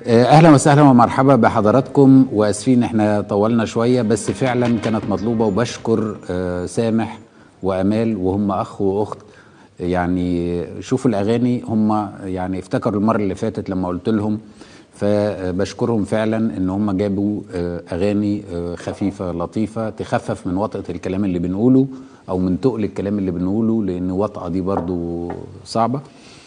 اهلا وسهلا ومرحبا بحضراتكم واسفين احنا طولنا شويه بس فعلا كانت مطلوبه وبشكر آه، سامح وامال وهم اخ واخت يعني شوفوا الاغاني هم يعني افتكروا المره اللي فاتت لما قلت لهم فبشكرهم فعلا ان هم جابوا آه، اغاني آه، خفيفه لطيفه تخفف من وطأة الكلام اللي بنقوله او من تقل الكلام اللي بنقوله لان وطأة دي برضو صعبه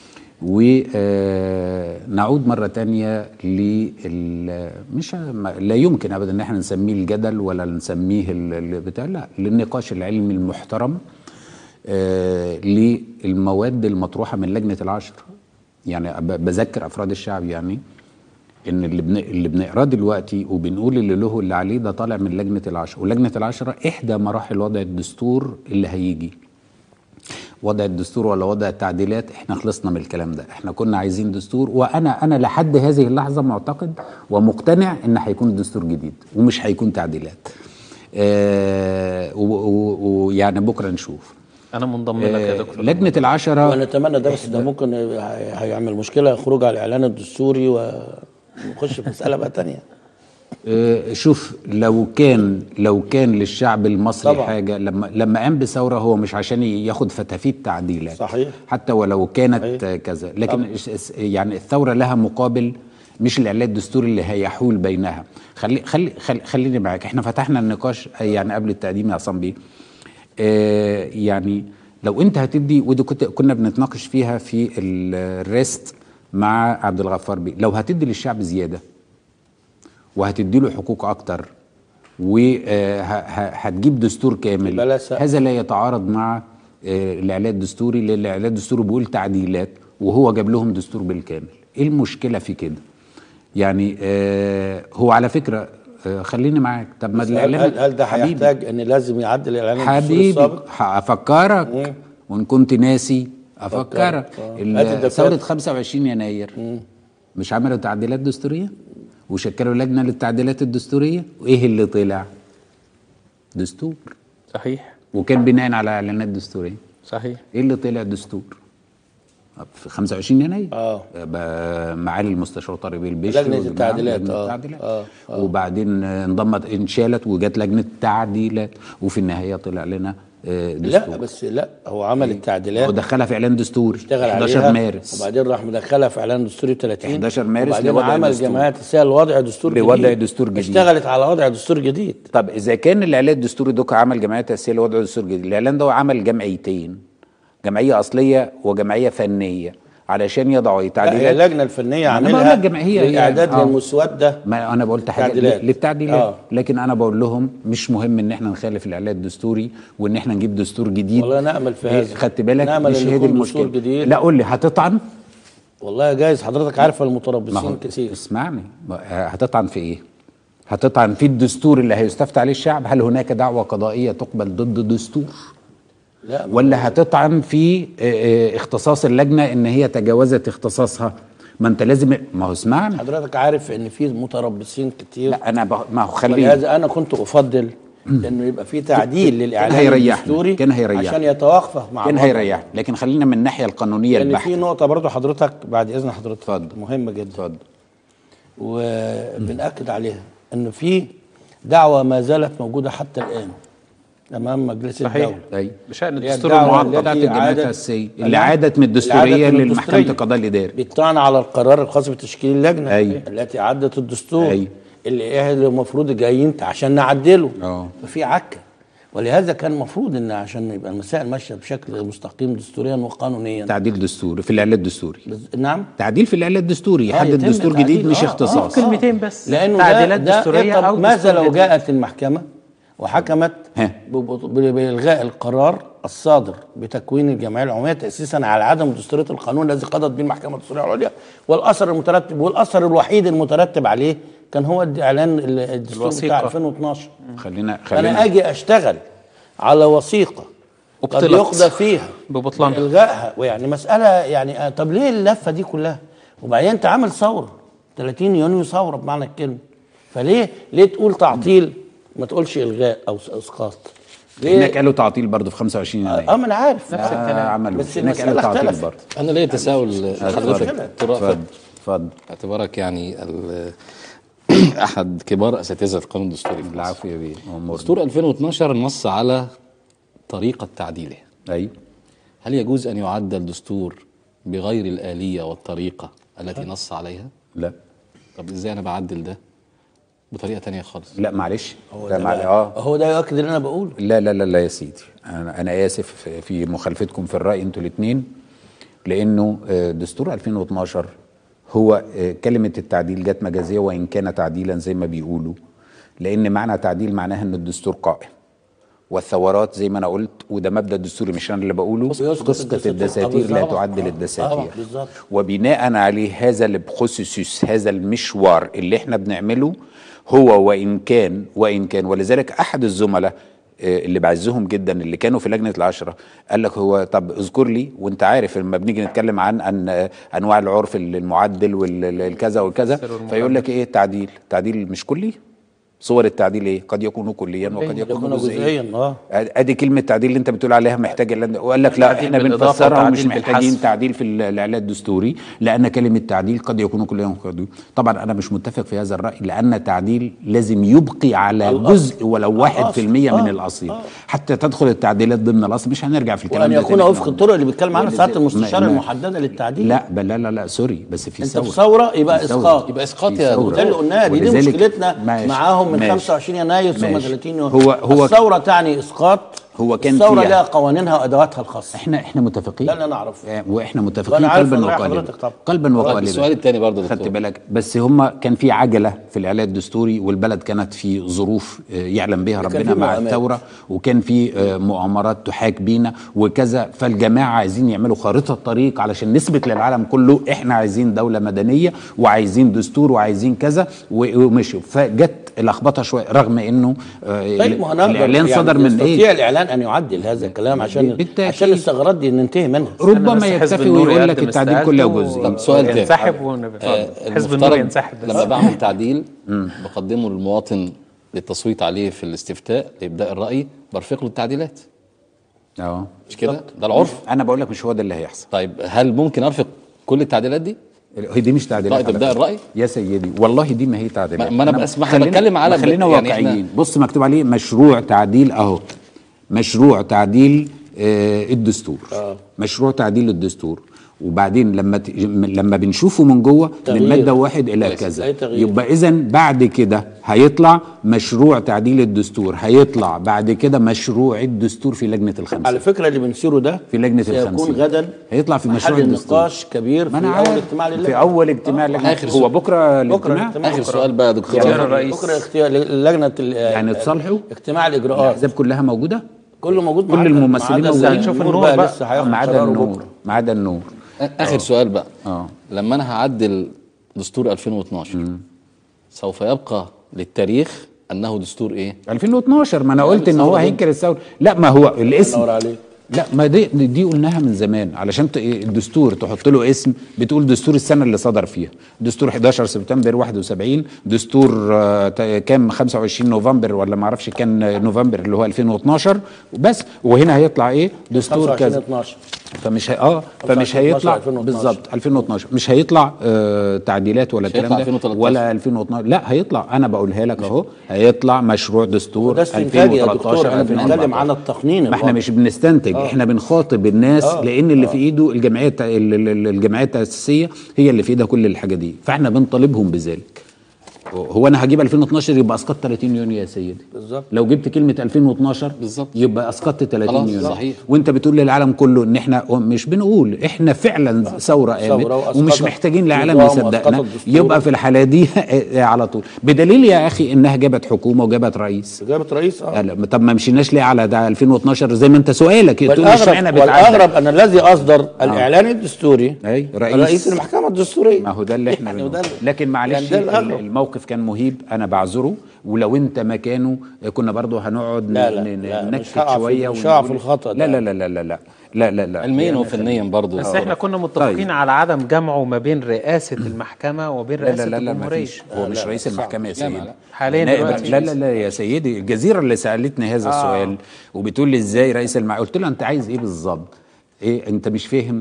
ونعود مرة تانية لل مش ما- لا يمكن أبدا إن احنا نسميه الجدل ولا نسميه ال- ال- بتاع لا للنقاش العلمي المحترم آه، للمواد المطروحة من لجنة العشر يعني ب- بذكر أفراد الشعب يعني ان اللي بن... اللي بنقراه دلوقتي وبنقول اللي له واللي عليه ده طالع من لجنه العشره ولجنه العشره احدى مراحل وضع الدستور اللي هيجي وضع الدستور ولا وضع التعديلات احنا خلصنا من الكلام ده احنا كنا عايزين دستور وانا انا لحد هذه اللحظه معتقد ومقتنع ان هيكون دستور جديد ومش هيكون تعديلات آه ويعني بكره نشوف انا منضم لك يا آه دكتور لجنه العشره ونتمنى ده بس ده ممكن هي- هيعمل مشكله خروج على الاعلان الدستوري ونخش في مساله بقى تانية آه، شوف لو كان لو كان للشعب المصري طبعا. حاجه لما لما قام بثوره هو مش عشان ياخد فتافيت تعديلات صحيح. حتى ولو كانت صحيح. آه، كذا لكن إس- إس- يعني الثوره لها مقابل مش الاعلان الدستوري اللي هيحول بينها خلي خلي خلي خليني معاك احنا فتحنا النقاش آه، يعني قبل التقديم يا عصام بيه آه، يعني لو انت هتدي ودي كنت كنا بنتناقش فيها في ال- الريست مع عبد الغفار بيه لو هتدي للشعب زياده وهتدي له حقوق اكتر وهتجيب دستور كامل يبقى لا سقف. هذا لا يتعارض مع آه، الاعلان الدستوري لان الاعلان الدستوري بيقول تعديلات وهو جاب لهم دستور بالكامل ايه المشكله في كده يعني آه هو على فكره آه خليني معاك طب ما هل, الاعلان هل, هل ده حبيبي هيحتاج ان لازم يعدل الاعلان الدستوري حبيبي السابق افكرك وان كنت ناسي افكرك أفكرك. آه. ال- هات الدفاتر. ثوره 25 يناير مش عملوا تعديلات دستوريه وشكلوا لجنه للتعديلات الدستوريه وايه اللي طلع دستور صحيح وكان بناء على اعلانات دستوريه صحيح ايه اللي طلع دستور في 25 يناير آه. ب- معالي المستشار طارق البشري لجنة والجماعة التعديلات، لجنة آه. التعديلات آه. وبعدين آه، انضمت انشالت وجات لجنه تعديلات وفي النهايه طلع لنا آه، دستور لا بس لا هو عمل التعديلات ودخلها في اعلان دستوري اشتغل 11 عليها مارس وبعدين راح مدخلها في اعلان دستوري 30 11 مارس وبعدين لوضع عمل دستور. جماعات السياسه لوضع دستور جديد لوضع دستور جديد. اشتغلت على وضع دستور جديد طب اذا كان الاعلان الدستوري دوك عمل جمعيه تاسيسيه لوضع دستور جديد الاعلان ده عمل جمعيتين جمعيه اصليه وجمعيه فنيه علشان يضعوا لا هي تعديلات اللجنه الفنيه أنا بقول عاملها لك جمعية هي- للاعداد آه. للمسوده ما انا قلت حاجه تعديلات. للتعديلات آه. لكن انا بقول لهم مش مهم ان احنا نخالف الاعلان الدستوري وان احنا نجيب دستور جديد والله نامل في إيه، هذا. خدت بالك نأمل مش إن هي دي يكون المشكله دستور جديد. لا قول لي هتطعن والله جايز حضرتك عارف ما هو المتربصين كتير اسمعني ما- هتطعن في ايه هتطعن في الدستور اللي هيستفتى عليه الشعب هل هناك دعوه قضائيه تقبل ضد دستور لا ما- ولا هتطعن في آه، آه، اختصاص اللجنه ان هي تجاوزت اختصاصها ما انت لازم ما هو اسمعني حضرتك عارف ان في متربصين كتير لا انا ب... ما هو خليني ولهذا انا كنت افضل انه يبقى في تعديل للاعلان هيريحنا. الدستوري كان هيريحنا. عشان يتوافق مع كان الوضع. هيريح لكن خلينا من الناحيه القانونيه لان البحته في نقطه برضو حضرتك بعد اذن حضرتك اتفضل. مهمه جدا اتفضل وبنأكد عليها انه في دعوه ما زالت موجوده حتى الان امام مجلس صحيح. الدوله اي بشأن هي الدستور الدعوة المعقد بتاعت التي الجمعيه عادت- التاسيسيه اللي نعم. عادت من اللي الدستوريه عادت من للمحكمه الدستورية. القضاء الاداري بيطعن على القرار الخاص بتشكيل اللجنه أي. التي عدت الدستور أي. اللي ايه اللي المفروض جايين عشان نعدله اه. ففي عكه ولهذا كان المفروض ان عشان يبقى المسائل ماشيه بشكل مستقيم دستوريا وقانونيا تعديل دستوري في الاعلان الدستوري بز- نعم تعديل في الاعلان الدستوري آه، يحدد يتم دستور تعديل. جديد مش آه، اختصاص آه. كلمتين بس لانه تعديلات ده دستوريه ده او طب ماذا دستور لو جديد. جاءت المحكمه وحكمت ها. بب- ب- بالغاء القرار الصادر بتكوين الجمعيه العموميه تاسيسا على عدم دستوريه القانون الذي قضت به المحكمه الدستوريه العليا والاثر المترتب والاثر الوحيد المترتب عليه كان هو اعلان ال- الدستور الوثيقة. بتاع 2012 خلينا انا خلينا اجي اشتغل على وثيقه قد أبطلت. يقضى فيها ببطلانها. الغائها ويعني مساله يعني آه، طب ليه اللفه دي كلها وبعدين انت عامل ثوره 30 يونيو ثوره بمعنى الكلمه فليه ليه تقول تعطيل ما تقولش الغاء او س- اسقاط هناك قالوا تعطيل برضه في 25 يناير اه ما انا عارف آه، عملوا بس هناك قالوا المسألة تعطيل اختلفت. برضه انا ليا تساؤل حضرتك اتفضل دكتور رأفت. اتفضل اتفضل باعتبارك يعني ال- احد كبار اساتذه القانون الدستوري في مصر. العفو يا بيه أمورنا. دستور 2012 نص على طريقه تعديله اي هل يجوز ان يعدل دستور بغير الاليه والطريقه التي نص عليها لا طب ازاي انا بعدل ده بطريقه تانية خالص لا معلش هو لا ده, معلش بقى- اه هو ده يؤكد اللي انا بقوله لا لا لا لا يا سيدي انا انا اسف في مخالفتكم في الراي انتوا الاثنين لانه آه، دستور 2012 هو آه، كلمه التعديل جت مجازيه وان كان تعديلا زي ما بيقولوا لان معنى تعديل معناها ان الدستور قائم والثورات زي ما انا قلت وده مبدا دستوري مش انا اللي بقوله يسقط تسقط الدساتير. الدساتير لا بالظبط. تعدل آه، الدساتير آه، بالظبط. وبناء عليه هذا البروسيسوس هذا المشوار اللي احنا بنعمله هو وان كان وان كان ولذلك احد الزملاء آه، اللي بعزهم جدا اللي كانوا في لجنه العشره قال لك هو طب اذكر لي وانت عارف لما بنيجي نتكلم عن عن آه، انواع العرف المعدل والكذا والكذا فيقول لك ايه تعديل تعديل مش كلي صور التعديل ايه قد يكون كليا وقد يكون يكون جزئيا جزئيا اه ادي كلمه تعديل اللي انت بتقول عليها محتاج اللي أنت- وقال لك لا تعديل احنا بالإضافة بنفسرها ومش وتعديل محتاجين بالحذف. تعديل في ال- الاعلان الدستوري لان كلمه تعديل قد يكون كليا وقد يكون طبعا انا مش متفق في هذا الراي لان تعديل لازم يبقي على الأصل. جزء ولو واحد في المية من آه، الاصيل آه. حتى تدخل التعديلات ضمن الاصل مش هنرجع في الكلام وان ده يكون تاني. وفق الطرق اللي بيتكلم عنها ساعه ولذلك- المستشار ما- ما- المحدده للتعديل لا بل لا لا لا سوري بس في انت ثوره في ثوره يبقى في ثورة. اسقاط يبقى اسقاط في يا ثورة. ده اللي قلناه دي, دي ولذلك- مشكلتنا ماشي، معاهم من ماشي. 25 يناير ثم ماشي. 30 يوم هو- هو- الثوره تعني اسقاط هو كان الثوره فيها- لها قوانينها وادواتها الخاصه احنا احنا متفقين لا، لا نعرف. آه، واحنا متفقين وأنا عارف قلبا رأي وقالبا حضرتك طبعا. قلبا طيب وقالبا السؤال التاني برضه يا خدت دكتور بالك بس هم كان في عجله في الاعلان الدستوري والبلد كانت في ظروف آه، يعلم بها كان ربنا في مع مؤامرات. الثوره وكان في آه، مؤامرات تحاك بينا وكذا فالجماعه عايزين يعملوا خارطه طريق علشان نثبت للعالم كله احنا عايزين دوله مدنيه وعايزين دستور وعايزين كذا و- ومشوا فجت لخبطه شويه رغم انه آه، طيب ما هنقدر الاعلان يعني صدر من يستطيع ايه الاعلان ان يعدل هذا الكلام عشان بالتأكيد. عشان الثغرات دي ننتهي منها ربما بس حزب يكتفي النور ويقول لك يقدم التعديل استقالته كله و- جزئي طب سؤال تاني. ينسحب ونبقى آه، حزب النور المفترض ينسحب بس لما بعمل تعديل بقدمه للمواطن للتصويت عليه في الاستفتاء لابداء الراي برفق له التعديلات اه مش كده ده العرف انا بقول لك مش هو ده اللي هيحصل طيب هل ممكن ارفق كل التعديلات دي هي دي مش تعديلات رأي على تبدأ فكرة. الرأي؟ يا سيدي والله دي ما هي تعديلات ما- ما أنا إحنا بس- ما إحنا خلينا- بتكلم على ما ب- خلينا يعني واقعيين إحنا- بص مكتوب عليه مشروع تعديل اهو مشروع تعديل آه الدستور آه. مشروع تعديل الدستور وبعدين لما ت... لما بنشوفه من جوه تغيير. من ماده واحد الى كويس. كذا أي تغيير. يبقى اذا بعد كده هيطلع مشروع تعديل الدستور هيطلع بعد كده مشروع الدستور في لجنه على الخمسين فكره اللي بنسيره ده في لجنة سيكون الخمسين. غدا هيطلع في مشروع محل الدستور. نقاش كبير في ما انا اول عارف اجتماع لله في اول اجتماع لجنه آخر هو سؤال. بكره بكره الاجتماع الاجتماع اخر بكرة. سؤال بقى يا دكتور اختيار يعني الرئيس. بكره اختيار لجنه ال- يعني اتصالحوا اجتماع الاجراءات الاحزاب كلها موجوده كله موجود كل ما عدا- الممثلين ما عدا موجودين. هنشوف النور النور بقى بقى. لسه هياخد ما عدا قراره النور بكره ما عدا النور اخر سؤال بقى اه لما انا هعدل دستور 2012 سوف يبقى للتاريخ انه دستور ايه 2012 ما انا قلت ان هو الثورة دي. هينكر الثوره لا ما هو الاسم نور عليك لا ما دي دي قلناها من زمان علشان ت- الدستور تحط له اسم بتقول دستور السنه اللي صدر فيها دستور 11 سبتمبر 71 دستور آه، تا- كام 25 نوفمبر ولا ما اعرفش كان نوفمبر اللي هو 2012 وبس وهنا هيطلع ايه دستور 25 كذا 12 فمش هي اه فمش 25 هيطلع 2012. بالظبط 2012 مش هيطلع آه تعديلات ولا مش هيطلع الكلام ده 2013. ولا 2012 لا هيطلع انا بقولها لك اهو هيطلع مشروع دستور وده استنتاج يا دكتور 2013 احنا بنتكلم 2014 عن التقنين ما احنا الواقع. مش بنستنتج احنا بنخاطب الناس آه، لان اللي في ايده الجمعيه الت- ال- ال- ال- الجمعيه التاسيسيه هي اللي في ايدها كل الحاجه دي فاحنا بنطالبهم بذلك هو انا هجيب 2012 يبقى اسقطت 30 يونيو يا سيدي بالظبط. لو جبت كلمه 2012 بالظبط. يبقى اسقطت 30 خلاص، يونيو صحيح. وانت بتقول للعالم كله ان احنا مش بنقول احنا فعلا ثوره قامت وأسقطت ومش محتاجين العالم نظام يصدقنا وأسقطت دستور. يبقى في الحاله دي على طول بدليل يا اخي انها جابت حكومه وجابت رئيس جابت رئيس اه لا، طب ما مشيناش ليه على ده 2012 زي ما انت سؤالك تقول والاغرب اشمعنى بتعدل والاغرب ان الذي اصدر الاعلان الدستوري اي رئيس رئيس المحكمه الدستوريه ما هو ده اللي احنا يعني بنقوله. وده- لكن معلش يعني ده الأغرب. الموقف كان مهيب انا بعذره ولو انت مكانه كنا برضه هنقعد لا، لا، ن- ن- لا، مش ننكت هقع في- شويه مش هقع في ونقول- الخطأ لا ده. لا لا لا لا لا لا لا لا علميا يعني وفنيا برضه بس احنا كنا متفقين طيب. على عدم جمعه ما بين رئاسه المحكمه وبين لا رئاسه لا لا لا ما الجمهوريه فيش هو مش رئيس المحكمه يا لا، ما سيدي لا. حاليا نائب- دلوقتي لا لا لا يا سيدي الجزيره اللي سالتني هذا آه. السؤال وبتقول لي ازاي رئيس المحكمه قلت له انت عايز ايه بالظبط ايه انت مش فاهم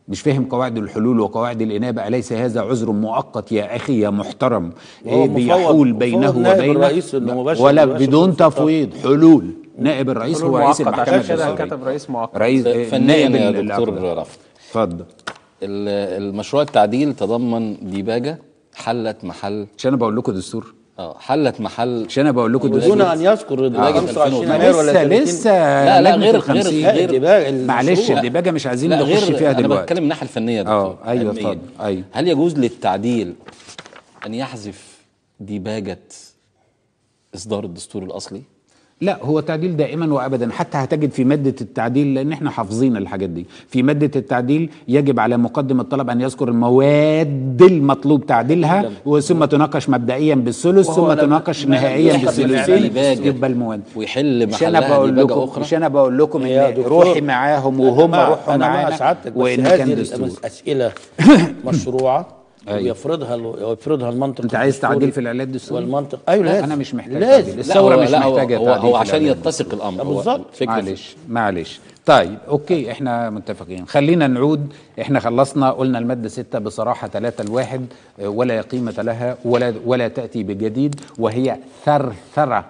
مش فاهم قواعد الحلول وقواعد الإنابة أليس هذا عذر مؤقت يا أخي يا محترم وهو إيه مفوض- بيحول مفوض بينه نائب وبين الرئيس إنه مباشر ولا مباشر بدون بالسلطات. تفويض حلول نائب الرئيس هو رئيس مؤقت المحكمة عشان كده الدستورية كتب رئيس مؤقت رئيس فنيا نائب يا ال- دكتور الأقضاء. رفض اتفضل ال- المشروع التعديل تضمن ديباجه حلت محل مش انا بقول لكم دستور اه حلت محل مش انا بقول لكم بدون دستور ان يذكر آه. 25 ما يناير ولا لسه 30 لسه لا، لا، لجنة غير- الخمسين. غير- غير- الدباجة المشروع. معلش الدباجه مش عايزين لا نخش غير فيها انا دلوقتي بتكلم من الناحيه الفنيه يا اه دكتور ايوه علمياً. اتفضل ايوه هل يجوز للتعديل ان يحذف ديباجه اصدار الدستور الاصلي لا هو تعديل دائما وابدا حتى هتجد في ماده التعديل لان احنا حافظين الحاجات دي في ماده التعديل يجب على مقدم الطلب ان يذكر المواد المطلوب تعديلها وثم تناقش مبدئيا بالثلث وهو ثم أنا تناقش ما- ما- نهائيا يحصل بالثلثين ديباجة. يبقى المواد ويحل مش انا محلها بقول ديباجه لكم اخرى مش انا بقول لكم يا ان دكتور، روحي معاهم وهم أنا مع- روحوا أنا مع معانا سعادتك بس وان هذه كان دستور الأسئلة مشروعة أيوة. ويفرضها ويفرضها المنطق انت عايز الدستوري تعديل في الاعلان الدستوري والمنطق ايوه لا لازم انا مش محتاج لازم تعديل الثوره هو- مش لا، هو- محتاجه هو, تعديل هو في عشان الإعلان يتسق الامر هو بالظبط. فكرة معلش معلش طيب اوكي احنا متفقين خلينا نعود احنا خلصنا قلنا الماده 6 بصراحه 3 الواحد اه، ولا قيمه لها ولا ولا تاتي بجديد وهي ثرثره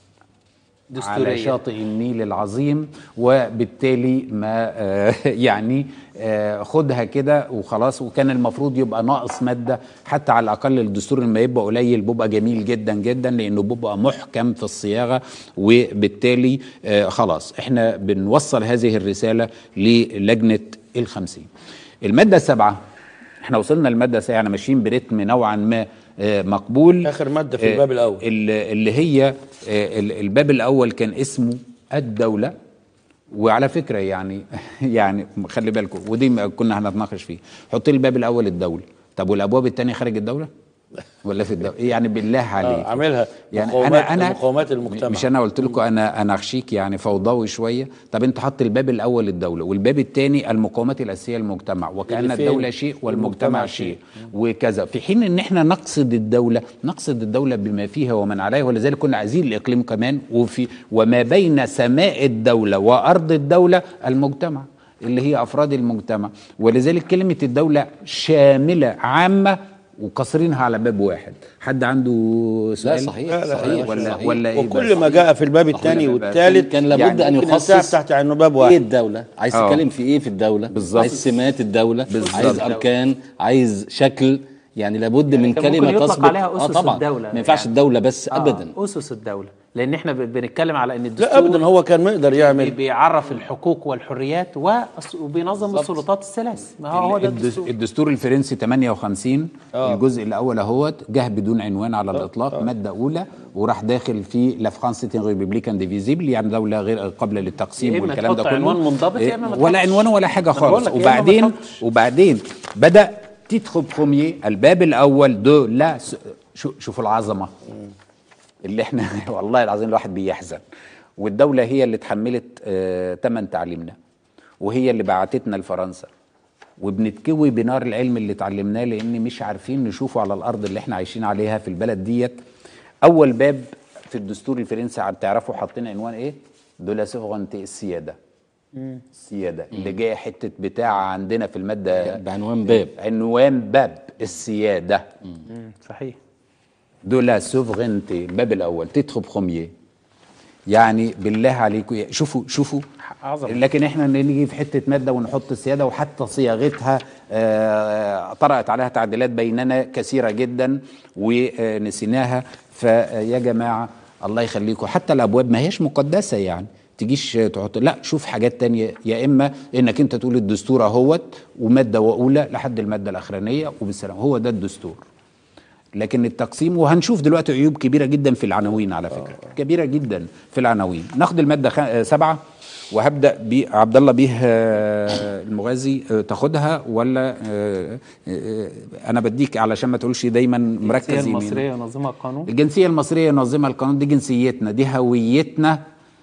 على دستورية. شاطئ النيل العظيم وبالتالي ما آه، يعني آه، خدها كده وخلاص وكان المفروض يبقى ناقص ماده حتى على الاقل الدستور لما يبقى قليل بيبقى جميل جدا جدا لانه بيبقى محكم في الصياغه وبالتالي آه، خلاص احنا بنوصل هذه الرساله للجنه الخمسين الماده السابعه احنا وصلنا الماده السابعه يعني ماشيين برتم نوعا ما آه، مقبول آخر مادة في آه، الباب الأول. اللي اللي هي آه، ال- الباب الاول كان اسمه الدوله وعلى فكره يعني يعني خلي بالكم ودي ما كنا هنتناقش فيه حط لي الباب الاول الدوله طب والابواب الثانيه خارج الدوله ولا في الدوله يعني بالله عليك آه، عاملها يعني مقومات انا انا مقومات المجتمع مش انا قلت لكم انا انا اخشيك يعني فوضوي شويه طب انت حط الباب الاول الدوله والباب الثاني المقومات الاساسيه للمجتمع وكان اللي فين؟ الدوله شيء والمجتمع المجتمع شيء وكذا في حين ان احنا نقصد الدوله نقصد الدوله بما فيها ومن عليها ولذلك كنا عايزين الاقليم كمان وفي وما بين سماء الدوله وارض الدوله المجتمع اللي هي افراد المجتمع ولذلك كلمه الدوله شامله عامه وقاصرينها على باب واحد حد عنده سؤال صحيح، لا، لا، صحيح، ولا صحيح. ولا ايه وكل بس؟ ما جاء في الباب الثاني بقى. والثالث كان لابد يعني ان ممكن يخصص ينتهي تحت عنه باب ايه واحد الدوله عايز آه. تتكلم في ايه في الدوله بالظبط. عايز سمات الدوله بالظبط. عايز اركان عايز شكل يعني لابد يعني من كان ممكن كلمه يطلق تسبق عليها اه أسس طبعا الدولة ما ينفعش يعني. الدوله بس آه، ابدا اسس الدوله لان احنا ب- بنتكلم على ان الدستور لا ابدا هو كان مقدر بي- يعمل بيعرف الحقوق والحريات والس- وبينظم السلطات الثلاث ما هو هو ده الدس- الدستور الدستور الفرنسي 58 الجزء الاول اهوت جه بدون عنوان على الاطلاق ماده اولى وراح داخل في لا فرانس سيتي ريبوبليك انديفيزيبل يعني دوله غير قابله يا للتقسيم إما والكلام ده تحط كله عنوان منضبط يا إيه، إما ما ولا تحطش. عنوان ولا حاجه أنا بقول خالص لك يا إما ما وبعدين تحطش. وبعدين بدا تيتخو بروميي الباب الاول دو لا س- شو شوفوا العظمه اللي احنا والله العظيم الواحد بيحزن والدولة هي اللي اتحملت آه تمن تعليمنا وهي اللي بعتتنا لفرنسا وبنتكوي بنار العلم اللي اتعلمناه لان مش عارفين نشوفه على الارض اللي احنا عايشين عليها في البلد ديت اول باب في الدستور الفرنسي عم تعرفوا حاطين عنوان ايه دولا سوفرنتي السياده السياده اللي جايه حته بتاع عندنا في الماده بعنوان باب عنوان باب السياده صحيح دو لا سوفرينتي الباب الاول تيتخو بروميير يعني بالله عليكم يا- شوفوا شوفوا عظمة. لكن احنا نيجي في حته ماده ونحط السياده وحتى صياغتها آه، طرأت عليها تعديلات بيننا كثيره جدا ونسيناها فيا جماعه الله يخليكم حتى الابواب ما هيش مقدسه يعني تجيش تحط لا شوف حاجات تانية يا اما انك انت تقول الدستور اهوت وماده واولى لحد الماده الاخرانيه وبالسلام هو ده الدستور لكن التقسيم وهنشوف دلوقتي عيوب كبيره جدا في العناوين على فكره كبيره جدا في العناوين ناخد الماده خ... آه، سبعه وهبدا بعبد الله بيه آه، المغازي آه، تاخدها ولا آه، آه، انا بديك علشان ما تقولش دايما مركز الجنسية يمين المصرية ينظمها القانون الجنسيه المصريه ينظمها القانون دي جنسيتنا دي هويتنا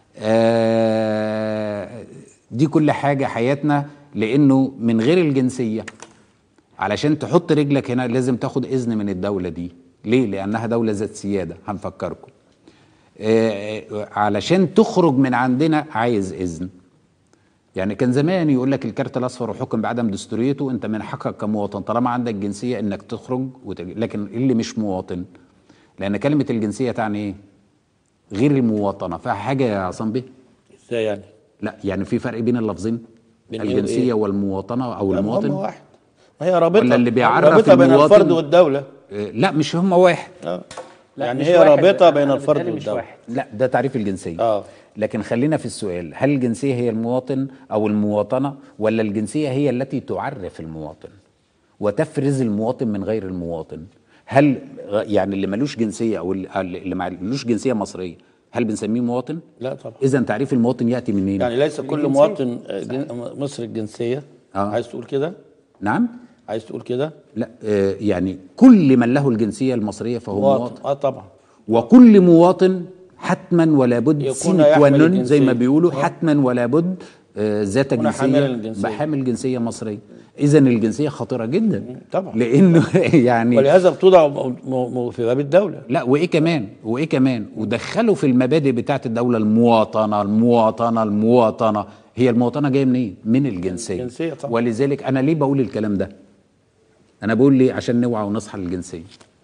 آه، دي كل حاجه حياتنا لانه من غير الجنسيه علشان تحط رجلك هنا لازم تاخد اذن من الدوله دي ليه لانها دوله ذات سياده هنفكركم آه، آه، علشان تخرج من عندنا عايز اذن يعني كان زمان يقول لك الكارت الاصفر وحكم بعدم دستوريته انت من حقك كمواطن طالما عندك جنسيه انك تخرج وتج... لكن اللي مش مواطن لان كلمه الجنسيه تعني ايه؟ غير المواطنه فيها حاجه يا عصام بيه؟ ازاي يعني؟ لا يعني في فرق بين اللفظين بين إيه الجنسيه وإيه؟ والمواطنه او لا، ما هم المواطن واحد ما هي رابطه ولا اللي بيعرف رابطه بين المواطن- الفرد والدوله آه، لا مش هم واحد اه لا، يعني مش هي واحد. رابطه أنا بين الفرد بيتهيألي مش والدوله واحد. لا ده تعريف الجنسيه اه لكن خلينا في السؤال هل الجنسيه هي المواطن او المواطنه ولا الجنسيه هي التي تعرف المواطن وتفرز المواطن من غير المواطن هل غ- يعني اللي ملوش جنسيه او اللي اللي ملوش جنسيه مصريه هل بنسميه مواطن لا طبعا اذا تعريف المواطن ياتي منين يعني ليس كل الجنسية. مواطن آه، جن- مصري الجنسيه آه. عايز تقول كده نعم عايز تقول كده لا آه يعني كل من له الجنسيه المصريه فهو مواطن, مواطن اه طبعا وكل مواطن حتما ولا بد يكون سين يحمل كوانون زي الجنسية. ما بيقولوا آه. حتما ولا بد آه، ذات يكون حاملا جنسيه للجنسية. بحامل جنسيه مصريه اذا الجنسيه خطيره جدا طبعا. لانه يعني ولهذا بتوضع م- م- في باب الدوله لا وايه كمان وايه كمان ودخلوا في المبادئ بتاعت الدوله المواطنه المواطنه المواطنه هي المواطنه جايه منين من الجنسيه الجنسية طبعا. ولذلك انا ليه بقول الكلام ده انا بقول ليه عشان نوعى ونصحى للجنسيه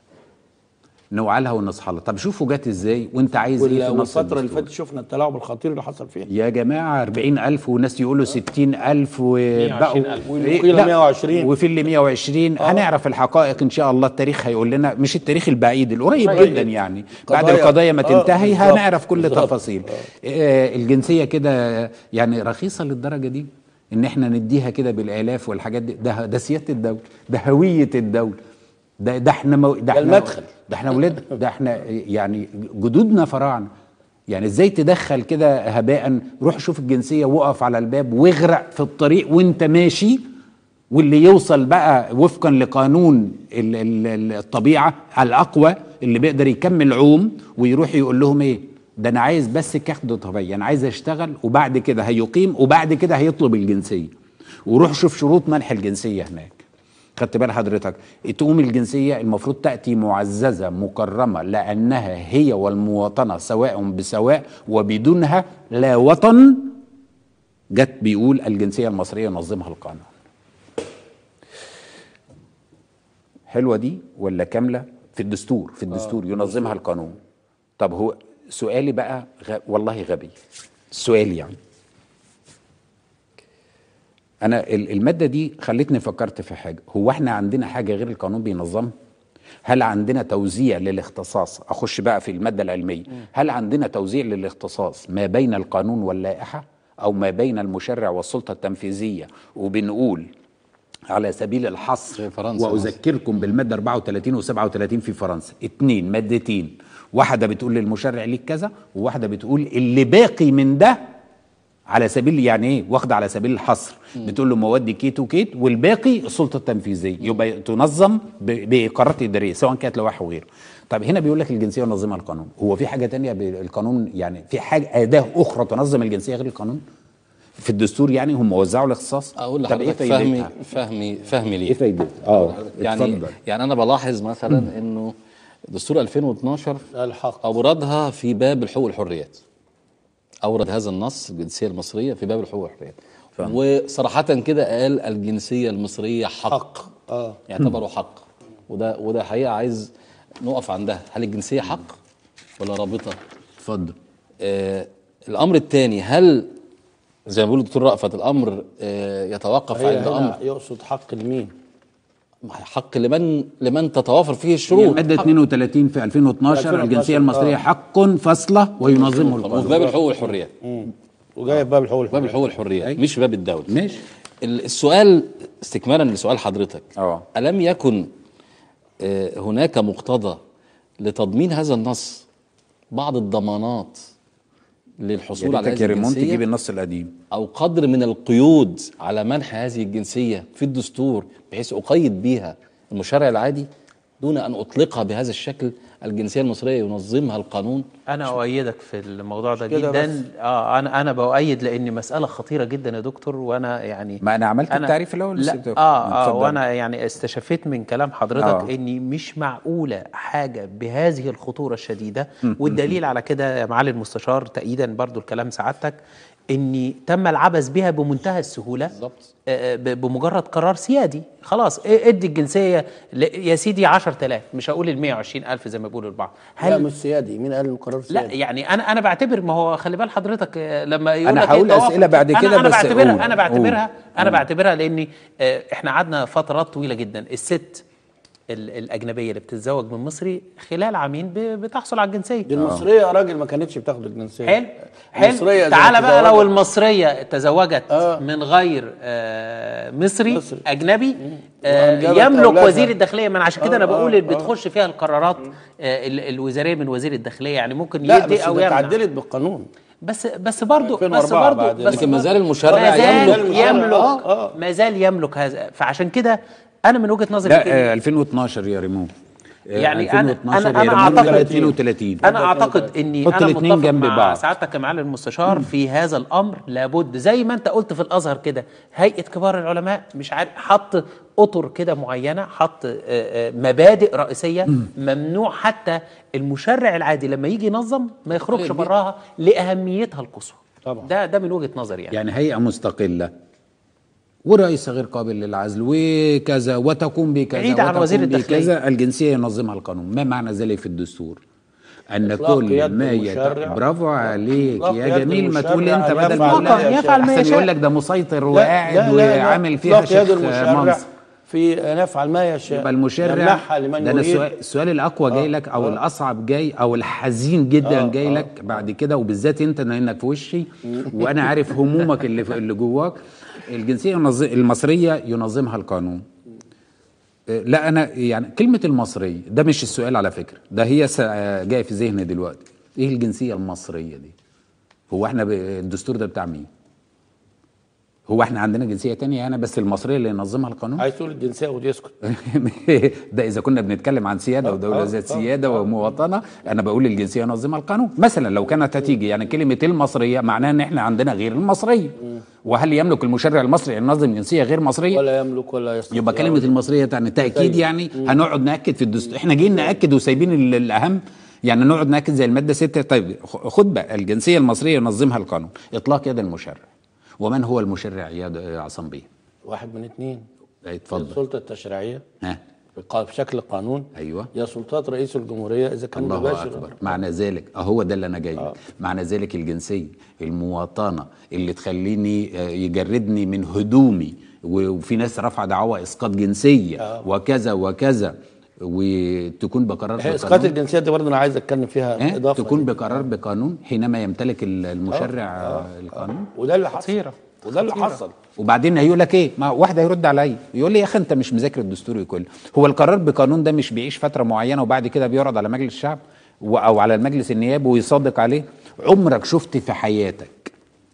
نوعى لها ونصحى لها طب شوفوا جت ازاي وانت عايز ايه وال- في النص والفتره اللي الدستوري؟ فاتت شفنا التلاعب الخطير اللي حصل فيها يا جماعة 40000 وناس يقولوا 60000 وبقوا 120,000. واللي إيه؟ قيل لا، 120. وفي اللي 120 هنعرف الحقائق إن شاء الله التاريخ هيقول لنا مش التاريخ البعيد القريب قريب. جدا يعني بعد قضايا- القضايا ما آه، تنتهي بالظبط. هنعرف كل بالظبط. تفاصيل آه، الجنسية كده يعني رخيصة للدرجة دي إن إحنا نديها كده بالآلاف والحاجات دي ده ده سيادة الدولة ده هوية الدولة ده ده احنا مو ده احنا المدخل. ده احنا ولاد ده احنا يعني جدودنا فراعنه يعني ازاي تدخل كده هباء روح شوف الجنسيه وقف على الباب واغرق في الطريق وانت ماشي واللي يوصل بقى وفقا لقانون ال- ال- ال- الطبيعه الاقوى اللي بيقدر يكمل عوم ويروح يقول لهم ايه ده انا عايز بس كاخد طبيعي انا عايز اشتغل وبعد كده هيقيم وبعد كده هيطلب الجنسيه وروح شوف شروط منح الجنسيه هناك خدت بال حضرتك تقوم الجنسية المفروض تأتي معززة مكرمة لأنها هي والمواطنة سواء بسواء وبدونها لا وطن جت بيقول الجنسية المصرية ينظمها القانون حلوة دي ولا كاملة في الدستور في الدستور ينظمها القانون طب هو سؤالي بقى غ... والله غبي السؤال يعني انا ال- الماده دي خلتني فكرت في حاجه هو احنا عندنا حاجه غير القانون بينظمها هل عندنا توزيع للاختصاص اخش بقى في الماده العلميه هل عندنا توزيع للاختصاص ما بين القانون واللائحه او ما بين المشرع والسلطه التنفيذيه وبنقول على سبيل الحصر في فرنسا واذكركم بالماده 34 و37 في فرنسا اتنين مادتين واحده بتقول للمشرع ليك كذا وواحده بتقول اللي باقي من ده على سبيل يعني ايه واخده على سبيل الحصر بتقول له مواد كيت وكيت والباقي السلطه التنفيذيه يبقى تنظم ب- باقرارات اداريه سواء كانت لوائح وغيره طب هنا بيقول لك الجنسيه ينظمها القانون هو في حاجه تانية بالقانون يعني في حاجه اداه اخرى تنظم الجنسيه غير القانون في الدستور يعني هم وزعوا الاختصاص اقول طب ايه لحضرتك فهمي فايدتها فهمي فهمي ايه ليه فايدتها اه يعني اتفضل يعني انا بلاحظ مثلا انه دستور 2012 الحق اوردها في باب الحقوق والحريات اورد هذا النص الجنسيه المصريه في باب الحقوق والحريات فاهم. وصراحه كده قال الجنسيه المصريه حق, حق اه يعتبره حق وده وده حقيقه عايز نقف عندها هل الجنسيه حق ولا رابطه اتفضل آه الامر الثاني هل زي ما بيقول الدكتور رأفت الامر آه يتوقف هي عند هنا امر يقصد حق لمين حق لمن لمن تتوافر فيه الشروط الماده 32 في 2012 2012 الجنسيه المصريه آه. حق فصله وينظمه وفي القانون باب الحقوق والحريات وجاي في باب الحقوق باب الحقوق والحريات أي. مش في باب الدوله ماشي ال- السؤال استكمالا لسؤال حضرتك اه. الم يكن آه، هناك مقتضى لتضمين هذا النص بعض الضمانات للحصول يا على ريتك يا هذه ريمون تجيب الجنسيه النص القديم او قدر من القيود على منح هذه الجنسيه في الدستور بحيث اقيد بيها المشرع العادي دون ان اطلقها بهذا الشكل الجنسيه المصريه ينظمها القانون انا اؤيدك في الموضوع ده كده جدا بس. اه انا انا باؤيد لان مساله خطيره جدا يا دكتور وانا يعني ما أنا عملت أنا- التعريف الأول بس لا أنت- اه اه اتفضل. وانا يعني استشفيت من كلام حضرتك آه. آه. اني مش معقوله حاجه بهذه الخطوره الشديده والدليل على كده يا معالي المستشار تأييدا برضو الكلام سعادتك اني تم العبث بها بمنتهى السهوله بالظبط. آه، ب- بمجرد قرار سيادي خلاص إيه- ادي الجنسيه ل- يا سيدي 10000 مش هقول ال 120000 زي ما بيقولوا البعض لا مش سيادي مين قال انه قرار لا سيادي يعني انا انا بعتبر ما هو خلي بال حضرتك آه، لما يقول أنا لك هقول التوافق- أسئلة بعد أنا- كده انا بس بعتبرها قول. انا بعتبرها قول. انا بعتبرها لاني آه، احنا قعدنا فترات طويله جدا الست ال- الاجنبيه اللي بتتزوج من مصري خلال عامين ب- بتحصل على الجنسيه دي المصريه يا راجل ما كانتش بتاخد الجنسيه حلو حلو المصرية زي تعالى ما بقى لو تزوجت. المصريه تزوجت آه. من غير آه مصري, مصري. اجنبي آه وأنجبت يملك أولادها. وزير الداخليه ما انا عشان كده انا آه، بقول آه، اللي بتخش فيها القرارات آه ال- الوزاريه من وزير الداخليه يعني ممكن لا يدي بس او ده يمنع اتعدلت بالقانون بس بس برضه بس 2004 برضه بعد بس لكن ما زال برضه المشرع ما زال يملك- يملك آه، آه. ما زال يملك هذا فعشان كده انا من وجهه نظري لا كده- آه 2012 يا ريمو آه، يعني أنا- 2012 أنا- أنا يا ريمو أعتقد- 32 انا اعتقد اني حط انا الاتنين متفق جنب مع بعض. سعادتك يا معالي المستشار في هذا الامر لابد زي ما انت قلت في الازهر كده هيئه كبار العلماء مش عارف حط اطر كده معينه حط آه، آه، مبادئ رئيسيه ممنوع حتى المشرع العادي لما يجي ينظم ما يخرجش براها لاهميتها القصوى طبعا. ده ده من وجهه نظري يعني, يعني هيئة مستقلة ورئيس غير قابل للعزل وكذا وتقوم بكذا بعيد عن وتقوم وزير الداخلية. بكذا الجنسية ينظمها القانون ما معنى ذلك في الدستور أن إطلاق كل يد ما يت... المشرع. برافو عليك إطلاق يا يد جميل ما تقول المشرع انت أن بدل يفعل ما ما يقول- يشاء. ما احسن يشاء. يقول لك ده مسيطر لا- وقاعد لا- لا- لا. وعامل فيها إطلاق يد شيخ المشرع منصب في ان يفعل ما يشاء يبقى المشرع يمنحها لمن ده أنا يريد السؤال, السؤال الاقوى جاي لك او الاصعب جاي او الحزين جدا آه، جاي آه، لك بعد كده وبالذات انت لانك في وشي وانا عارف همومك اللي في اللي جواك الجنسيه ينظ- المصريه ينظمها القانون آه، لا انا يعني كلمه المصريه ده مش السؤال على فكره ده هي س- آه، جاي في ذهني دلوقتي ايه الجنسيه المصريه دي هو احنا ب- الدستور ده بتاع مين هو احنا عندنا جنسيه تانية يعني بس المصريه اللي ينظمها القانون عايز تقول الجنسيه ويسكت ده اذا كنا بنتكلم عن سياده ودوله آه، ذات آه، سياده ومواطنه انا بقول الجنسيه ينظمها القانون مثلا لو كانت هتيجي يعني كلمه المصريه معناها ان احنا عندنا غير المصريه وهل يملك المشرع المصري ان ينظم جنسيه غير مصريه ولا يملك ولا يستطيع يبقى كلمه المصريه يعني تاكيد يعني هنقعد ناكد في الدستور احنا جايين ناكد وسايبين ال- الاهم يعني نقعد ناكد زي الماده 6 طيب خ- خد بقى الجنسيه المصريه ينظمها القانون اطلاق يد المشرع ومن هو المشرع يا عصام بيه واحد من اثنين اتفضل السلطه التشريعيه ها بقا- بشكل قانون ايوه يا سلطات رئيس الجمهوريه اذا كان الله مباشر اكبر معنى ذلك اهو ده اللي انا جاي آه. معنى ذلك الجنسيه المواطنه اللي تخليني آه، يجردني من هدومي و- وفي ناس رافعه دعوى اسقاط جنسيه آه. وكذا وكذا وتكون بقرار هي اسقاط بقانون الجنسيه دي برضه انا عايز اتكلم فيها آه؟ اضافه تكون بقرار بقانون حينما يمتلك ال- المشرع آه. القانون وده اللي حصل خطيرة. وده اللي حصل وبعدين هيقول لك ايه ما واحد هيرد عليا يقول لي يا اخي انت مش مذاكر الدستور كله هو القرار بقانون ده مش بيعيش فتره معينه وبعد كده بيعرض على مجلس الشعب و- او على المجلس النيابي ويصادق عليه عمرك شفت في حياتك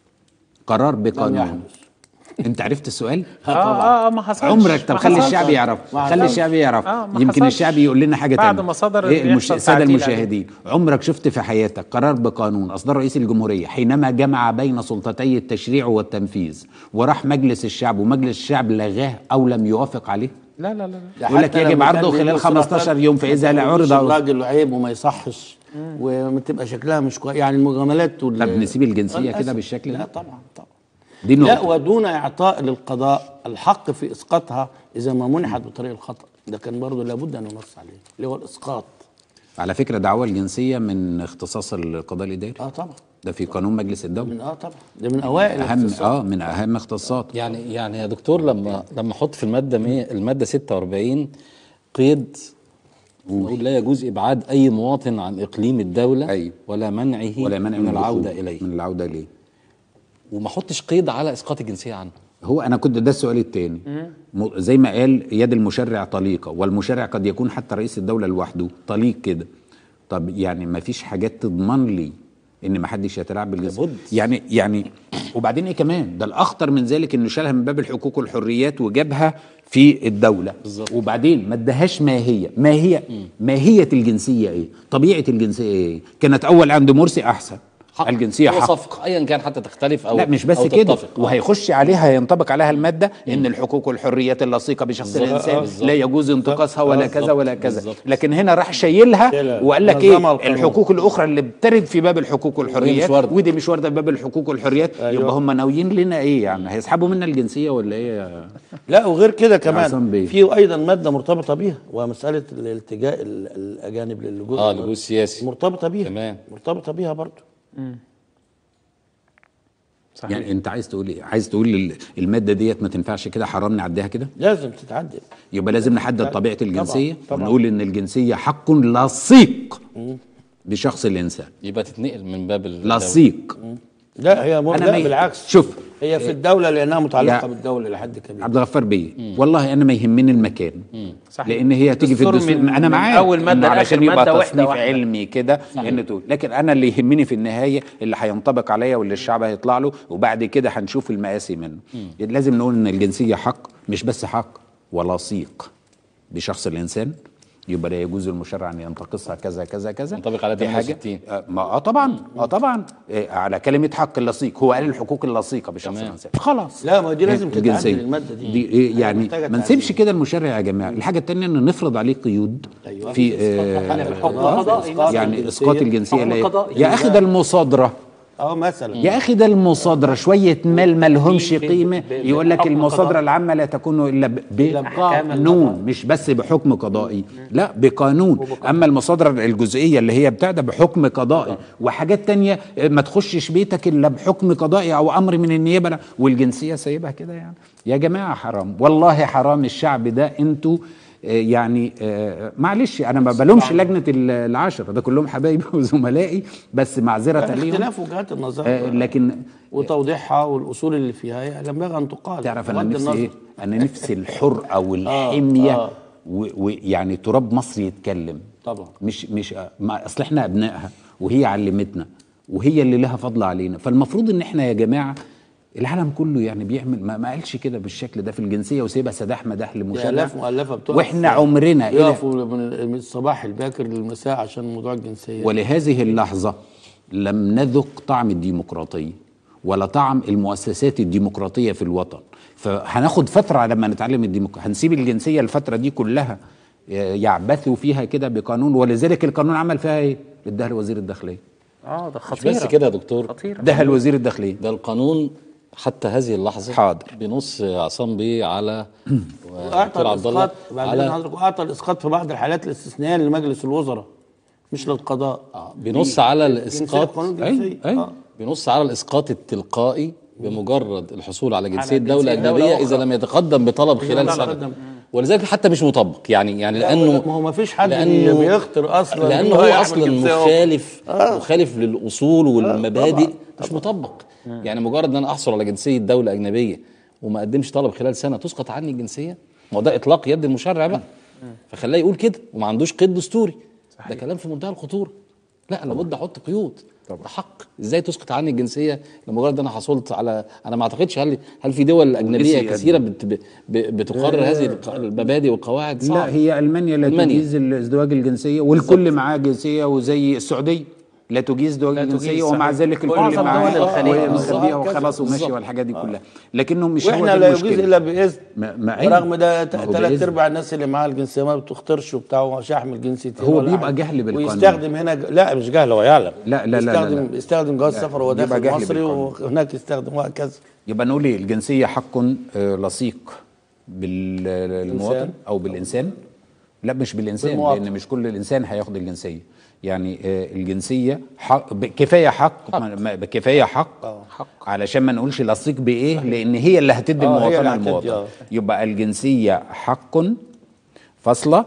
قرار بقانون يحدث. انت عرفت السؤال اه اه ما حصلش عمرك طب ما خلي حصلش. الشعب يعرف ما خلي حصلش. الشعب يعرف آه، ما يمكن حصلش. الشعب يقول لنا حاجه بعد تانية ما صدر إيه المش... بيحصل الساده تعديل المشاهدين عمرك شفت في حياتك قرار بقانون اصدر رئيس الجمهوريه حينما جمع بين سلطتي التشريع والتنفيذ وراح مجلس الشعب ومجلس الشعب لغاه او لم يوافق عليه لا لا لا ده يقول لك حتى يجب لما عرضه كان خلال بيبقوا 15 صراحات يوم فاذا ما عرض تقوليش الراجل عيب وما يصحش وتبقى شكلها مش كويس يعني المجاملات وال... طب نسيب الجنسيه للأسف. كده بالشكل لا ده طبعا طبعا دي لا نقطه ودون اعطاء للقضاء الحق في اسقاطها اذا ما منحت بطريق الخطا ده كان برضه لابد ان ينص عليه اللي هو الاسقاط على فكره دعوى الجنسيه من اختصاص القضاء الاداري اه طبعا ده في قانون مجلس الدوله من اه طبعا ده من اوائل اهم الاختصاصات. اه من اهم اختصاصات يعني يعني يا دكتور لما لما احط في الماده 100 الماده 46 قيد نقول لا يجوز ابعاد اي مواطن عن اقليم الدوله أيوة. ولا منعه ولا منع من الدخول. العوده اليه من العوده اليه وما احطش قيد على اسقاط الجنسيه عنه هو انا كنت ده السؤال الثاني زي ما قال يد المشرع طليقه والمشرع قد يكون حتى رئيس الدوله لوحده طليق كده طب يعني ما فيش حاجات تضمن لي ان ما حدش يتلاعب بالجنسيه لابد. يعني يعني وبعدين ايه كمان ده الاخطر من ذلك انه شالها من باب الحقوق والحريات وجابها في الدوله بالظبط. وبعدين ما ادهاش ما هي ما هي ماهيه الجنسيه ايه طبيعه الجنسيه ايه كانت اول عند مرسي احسن حق الجنسيه هو حق صفقه ايا كان حتى تختلف او لا مش بس أو كده تتفق. آه. وهيخش عليها ينطبق عليها الماده ان الحقوق والحريات اللصيقه بشخص بالظبط. الانسان بالظبط. لا يجوز انتقاصها ولا بالظبط. كذا ولا كذا بالظبط. لكن هنا راح شايلها شايلها. وقال لك نظمها ايه القانون. الحقوق الاخرى اللي بترد في باب الحقوق والحريات واردة. ودي مش وارده في باب الحقوق والحريات أيوة. يبقى هم ناويين لنا ايه يعني هيسحبوا منا الجنسيه ولا ايه يا- لا وغير كده عصام كمان بيه. في ايضا ماده مرتبطه بيها ومساله الالتجاء ال- الاجانب للجوء اه اللجوء السياسي مرتبطه بيها تمام. مرتبطه بيها برضه صحيح يعني انت عايز تقول ايه عايز تقول ال- الماده ديت ما تنفعش كده حرام نعديها كده لازم تتعدل يبقى لازم نحدد لا، طبيعه طبعاً، الجنسيه طبعاً. ونقول ان الجنسيه حق لصيق بشخص الانسان يبقى تتنقل من باب الدولة. لصيق لا هي مر... أنا لا ما ي- بالعكس شوف هي في الدوله لانها متعلقه يا- بالدوله لحد كبير عبد الغفار بيه والله انا ما يهمني المكان صحيح. لان هي هتيجي في الدستور الدستور من- انا من معاك أول مادة إنه لآخر علشان يبقى مادة واحدة تصنيف واحدة. علمي كده ان تقول لكن انا اللي يهمني في النهايه اللي هينطبق عليا واللي الشعب هيطلع له وبعد كده هنشوف المقاسي منه لازم نقول ان الجنسيه حق مش بس حق ولصيق بشخص الانسان يبقى لا يجوز المشرع ان ينتقصها كذا كذا كذا ينطبق على دي حاجه 68. آه، ما اه طبعا اه طبعا آه على كلمه حق اللصيق هو قال الحقوق اللصيقه بشخص تمام. الانسان خلاص لا ما دي لازم تتعدل الجنسية. المادة دي. دي إيه يعني محتاجة ما نسيبش تعديل. كده المشرع يا جماعه الحاجه الثانيه ان نفرض عليه قيود أيوة. في الحكم آه القضائي مثلاً. يعني اسقاط الجنسيه حكم لا قضائي. يا اخي ده المصادره اه مثلا يا اخي ده المصادره شويه مال ما لهمش في- في- قيمه ب- يقول لك بحكم المصادره قضائي. العامه لا تكون الا ب- بأحكام بقانون القضاء. مش بس بحكم قضائي لا بقانون اما المصادره الجزئيه اللي هي بتاع ده بحكم قضائي وحاجات تانية ما تخشش بيتك الا بحكم قضائي او امر من النيابه لا. والجنسيه سايبها كده يعني يا جماعه حرام والله حرام الشعب ده انتوا آه، يعني آه، معلش انا ما بلومش لجنه ال- العشره ده كلهم حبايبي وزملائي بس معذره ليهم اختلاف وجهات النظر آه، لكن وتوضيحها والاصول اللي فيها هي ينبغي ان تقال تعرف انا بغض نفسي النظر. ايه انا نفسي الحرقه والحميه آه. ويعني تراب مصر يتكلم طبعا. مش مش ما اصل احنا ابنائها وهي علمتنا وهي اللي لها فضل علينا فالمفروض ان احنا يا جماعه العالم كله يعني بيعمل ما, ما قالش كده بالشكل ده في الجنسيه وسيبها سداح مداح لمشرع آلاف مؤلفة بتقف واحنا عمرنا إلى يقفوا من من الصباح الباكر للمساء عشان موضوع الجنسية ولهذه اللحظة لم نذق طعم الديمقراطية ولا طعم المؤسسات الديمقراطية في الوطن فهناخد فترة لما نتعلم الديمقراطية هنسيب الجنسية الفترة دي كلها يعبثوا فيها كده بقانون ولذلك القانون عمل فيها ايه؟ اداها لوزير الداخلية اه ده مش خطيره بس كده يا دكتور خطيره اداها لوزير الداخلية ده القانون حتى هذه اللحظة حاضر. بنص عصام بيه على واعطى دكتور عبد الله الاسقاط بعدين على حضرتك واعطى الاسقاط في بعض الحالات الاستثنائيه لمجلس الوزراء مش للقضاء آه، بنص على جنسية الاسقاط قانون أي- الجنسية أي. آه. بنص على الاسقاط التلقائي بمجرد الحصول على جنسيه جنسية دوله دولة اجنبيه أخرى. اذا لم يتقدم بطلب خلال لا، سنه تقدم. ولذلك حتى مش مطبق يعني يعني لانه ما هو ما فيش حد لأنه- بيخطر اصلا لانه إنه هو يعمل اصلا جنسية أخرى. مخالف مخالف للاصول والمبادئ طبعاً، مش مطبق يعني مجرد ان انا احصل على جنسيه دوله اجنبيه وما اقدمش طلب خلال سنه تسقط عني الجنسيه ما هو ده اطلاق يد المشرع بقى فخلاه يقول كده وما عندوش قيد دستوري ده كلام في منتهى الخطوره لا لابد احط قيود ده حق ازاي تسقط عني الجنسيه لمجرد انا حصلت على انا ما اعتقدش هل هل في دول اجنبيه ونسي كثيره بت ب- ب- بتقرر هذه الق- المبادئ والقواعد لا صعب. هي المانيا لا ألمانيا. تجيز الازدواج الجنسيه والكل معاه جنسيه وزي السعوديه لا تجيز ازدواج لا تجيز، الجنسيه ومع صحيح. ذلك الكل معظم معاه دول الخليج. ومخبيها بالظبط. وخلاص وماشي بالظبط. والحاجات دي كلها لكنه مش هو واحنا دي لا يجوز المشكلة. الا باذن ما- ما أيوة. رغم ده ما هو ثلاث بإذن. ارباع الناس اللي معاها الجنسيه ما بتختارش وبتاع ومش يحمل جنسيتين هو ولا بيبقى حاجة. جهل بالقانون. ويستخدم هنا ج... لا مش جهل هو يعلم لا- لا- لا- لا- يستخدم لا. يستخدم جواز لا، سفر وهو بيبقى داخل جهل مصري بالقانون. وهناك يستخدم وهكذا يبقى نقول ايه الجنسيه حق آه، لصيق بالمواطن او بالانسان لا مش بالانسان بالمواطن. لان مش كل الانسان هياخد الجنسيه يعني آه، الجنسيه حق ب- كفايه حق ما- ما- كفايه حق حق علشان ما نقولش لصيق بايه لان هي اللي هتدي آه، هي المواطنه اللي هتدي، المواطن آه. يبقى الجنسيه حق فاصله